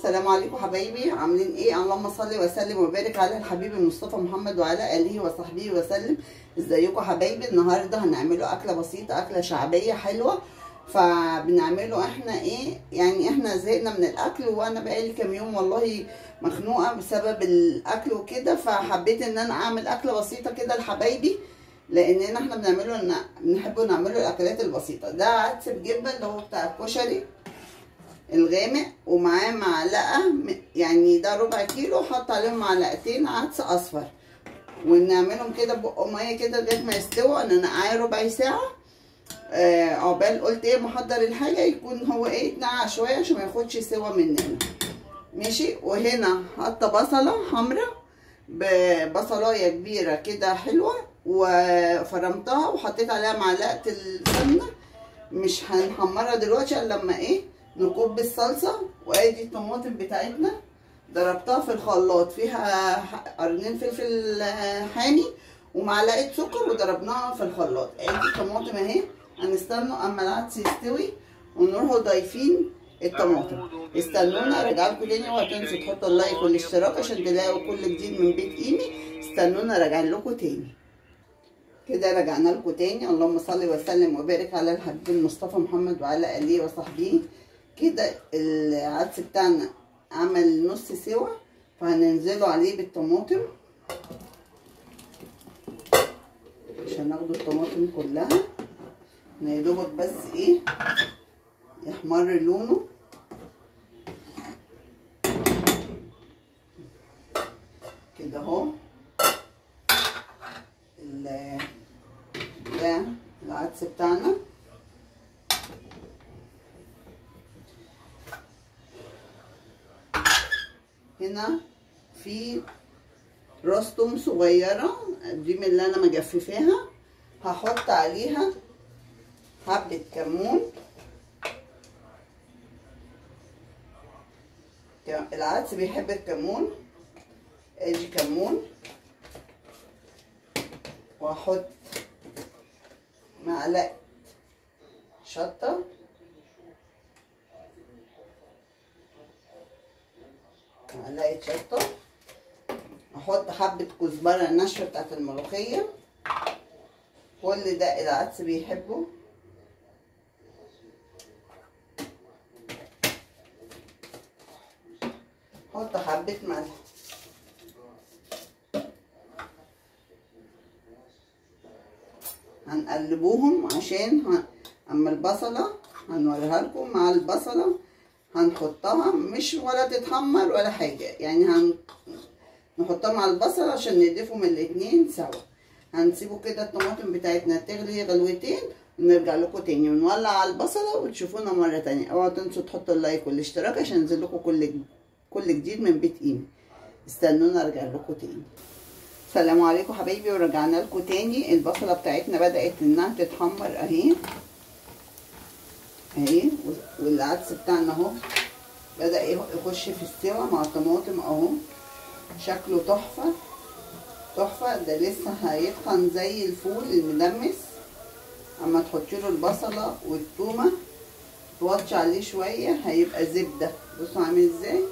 السلام عليكم حبايبي عاملين ايه اللهم صل وسلم وبارك على الحبيب المصطفى محمد وعلى اله وصحبه وسلم ازيكم حبايبي النهارده هنعمله اكله بسيطه اكله شعبيه حلوه فبنعمله احنا ايه يعني احنا زهقنا من الاكل وانا بقالي كام يوم والله مخنوقه بسبب الاكل وكده فحبيت ان انا اعمل اكله بسيطه كده لحبايبي لان احنا بنعمله بنحب نعمله الاكلات البسيطه ده عدس بجبه اللي هو بتاع الكشري الغامق ومعاه معلقه يعني ده ربع كيلو حط عليهم معلقتين عدس اصفر ونعملهم كده بقى ميه كده لغايه ما يستووا انا نقعاه ربع ساعه آه عقبال قلت ايه محضر الحاجه يكون هو ايه اتنقع شويه عشان ما ياخدش سوا مننا ماشي وهنا حاطه بصله حمراء ببصلايه كبيره كده حلوه وفرمتها وحطيت عليها معلقه السمنه مش هنحمرها دلوقتي الا لما ايه نكب الصلصه وادي الطماطم بتاعتنا ضربتها في الخلاط فيها قرنين فلفل حامي ومعلقه سكر وضربناها في الخلاط ادي الطماطم اهي هنستنوا اما العدس يستوي ونروحوا ضايفين الطماطم استنونا ارجع لكم تاني اوعوا تنسوا تحطوا اللايك والاشتراك عشان تلاقوا كل جديد من بيت ايمي استنونا راجع لكم تاني كده رجعنا لكم تاني اللهم صل وسلم وبارك على الحبيب المصطفى محمد وعلى اله وصحبه كده العدس بتاعنا عمل نص سوا فهننزله عليه بالطماطم عشان ناخد الطماطم كلها يا دوبك بس ايه يحمر لونه كده اهو ده العدس بتاعنا هنا في راس توم صغيرة دي من اللي انا مجففاها هحط عليها حبة كمون العدس بيحب الكمون ادي كمون واحط معلقة شطة معلقة شطة احط حبة كزبرة ناشفة بتاعت الملوخية كل ده العدس بيحبه احط حبة ملح هنقلبوهم عشان اما البصلة هنوريها لكم مع البصلة هنحطها مش ولا تتحمر ولا حاجة يعني هن نحطها مع البصل عشان نضيفهم الاتنين سوا هنسيبه كده الطماطم بتاعتنا تغلي غلوتين ونرجع لكم تاني ونولع على البصلة وتشوفونا مرة تانية اوعوا تنسوا تحطوا اللايك والاشتراك عشان ينزل لكم كل كل جديد من بيت ايمي استنونا ارجع لكم تاني السلام عليكم حبايبي ورجعنا لكم تاني البصلة بتاعتنا بدأت انها تتحمر اهي اهي والعدس بتاعنا اهو بدأ يخش في السوا مع الطماطم اهو شكله تحفة تحفة ده لسه هيتخن زي الفول المدمس اما تحطي له البصلة والثومة توطي عليه شوية هيبقى زبدة بصوا عامل ازاي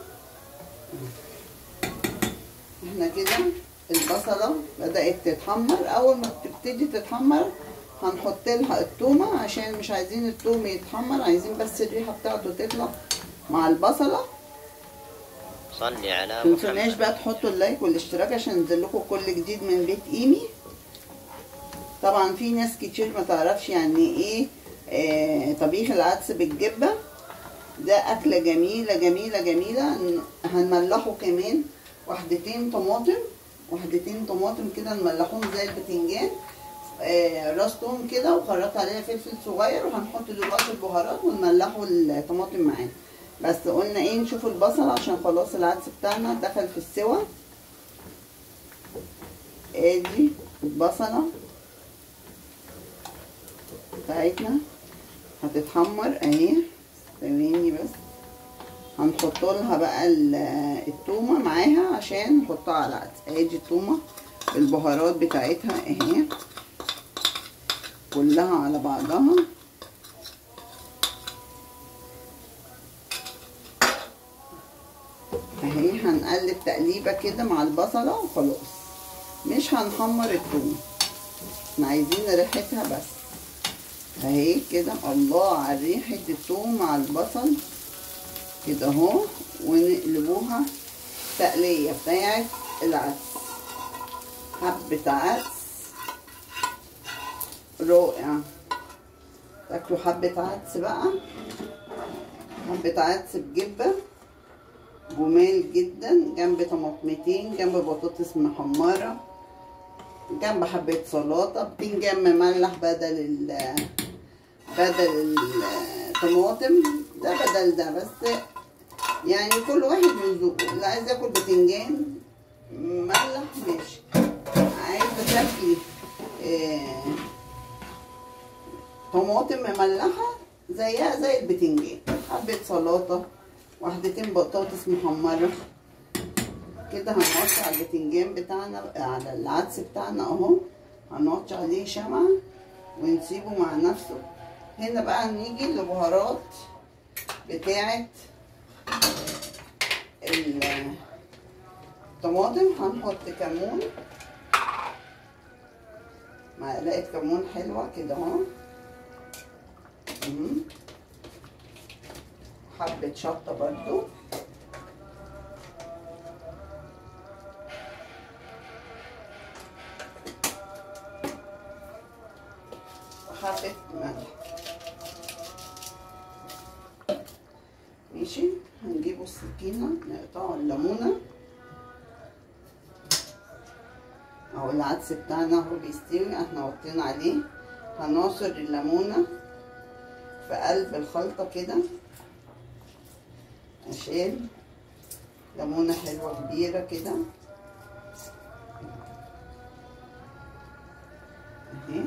احنا كده البصلة بدأت تتحمر اول ما تبتدي تتحمر هنحط لها التومة عشان مش عايزين التوم يتحمر عايزين بس الريحة بتاعته تطلع مع البصلة صلي على متنسوناش بقى تحطوا اللايك والاشتراك عشان ينزل لكم كل جديد من بيت ايمي طبعا في ناس كتير ما تعرفش يعني ايه آه طبيخ العدس بالجبه ده اكله جميله جميله جميله هنملحه كمان وحدتين طماطم وحدتين طماطم كده نملحوهم زي البتنجان آه راس توم كده وخرطت عليها فلفل صغير وهنحط دلوقتي البهارات ونملحوا الطماطم معاه بس قلنا ايه نشوف البصل عشان خلاص العدس بتاعنا دخل في السوا ادي البصله بتاعتنا هتتحمر اهي ثواني بس هنحط لها بقى التومه معاها عشان نحطها على العدس ادي التومه البهارات بتاعتها اهي كلها على بعضها اهي هنقلب تقليبه كده مع البصله وخلاص مش هنحمر الثوم احنا عايزين ريحتها بس اهي كده الله على ريحه الثوم مع البصل كده اهو ونقلبوها تقليه بتاعت العدس حبه عدس رائع تاكلوا حبه عدس بقى حبه عدس بجبه جمال جدا جنب طماطمتين جنب بطاطس محمره جنب حبه سلطه بتنجان مملح بدل ال بدل الطماطم ده بدل ده بس يعني كل واحد من ذوقه اللي عايز ياكل بتنجان مملح ماشي عايزه تاكلي آه طماطم مملحه زيها زي البتنجان حبه سلطه واحدتين بطاطس محمره كده هنقطع البتنجان بتاعنا على العدس بتاعنا اهو هنقطع عليه شمعة ونسيبه مع نفسه هنا بقى نيجي للبهارات بتاعة الطماطم هنحط كمون معلقة كمون حلوة كده اهو حبة شطة برضو وحبة ملح ماشي هنجيبوا السكينة نقطعوا الليمونة اهو العدس بتاعنا اهو بيستوي احنا وطينا عليه هنعصر الليمونة في قلب الخلطة كده عشان ليمونة حلوة كبيرة كده اهي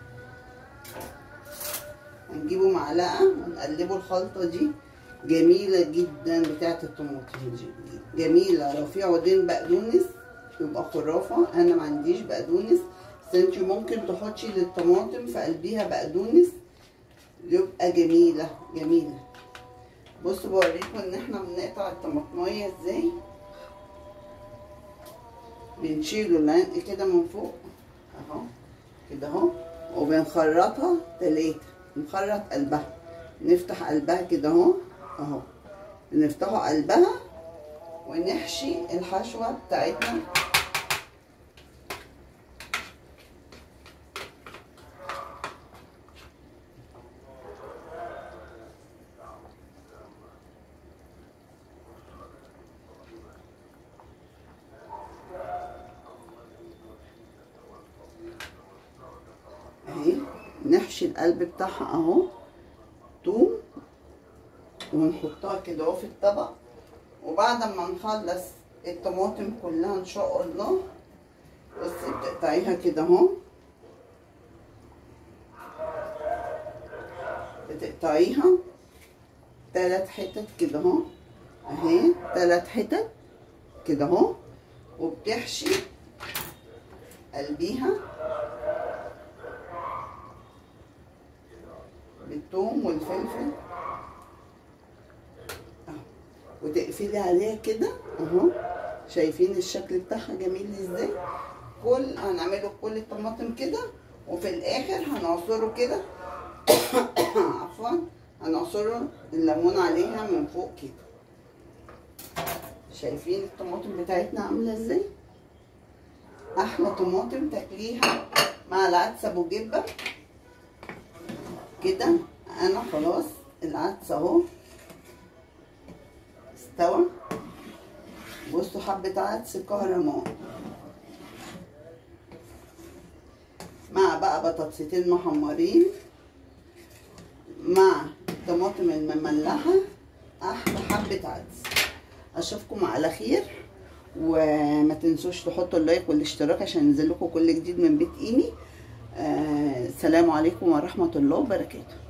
هنجيبه معلقة ونقلبه الخلطة دي جميلة جدا بتاعت الطماطم دي جميلة لو في عودين بقدونس يبقى خرافة انا ما عنديش بقدونس بس انت ممكن تحطي للطماطم في قلبيها بقدونس يبقى جميلة جميلة بصوا بوريكم ان احنا بنقطع الطماطمية ازاي بنشيله العنق كده من فوق اهو كده اهو وبنخرطها تلاتة نخرط قلبها نفتح قلبها كده اهو اهو نفتحه قلبها ونحشي الحشوة بتاعتنا اهي نحشي القلب بتاعها اهو توم ونحطها كده اهو في الطبق وبعد ما نخلص الطماطم كلها ان شاء الله بصي بتقطعيها كده اهو بتقطعيها تلات حتت كده اهو اهي تلات حتت كده اهو وبتحشي قلبيها بالثوم والفلفل اهو وتقفلي عليها كده اهو شايفين الشكل بتاعها جميل ازاي كل هنعمله كل الطماطم كده وفي الاخر هنعصره كده عفوا هنعصره الليمون عليها من فوق كده شايفين الطماطم بتاعتنا عامله ازاي احلى طماطم تاكليها مع العدس ابو جبه كده انا خلاص العدس اهو استوى بصوا حبة عدس كهرمان مع بقى بطاطستين محمرين مع طماطم المملحة احلى حبة عدس اشوفكم على خير وما تنسوش تحطوا اللايك والاشتراك عشان ينزل لكم كل جديد من بيت ايمي آه السلام عليكم ورحمة الله وبركاته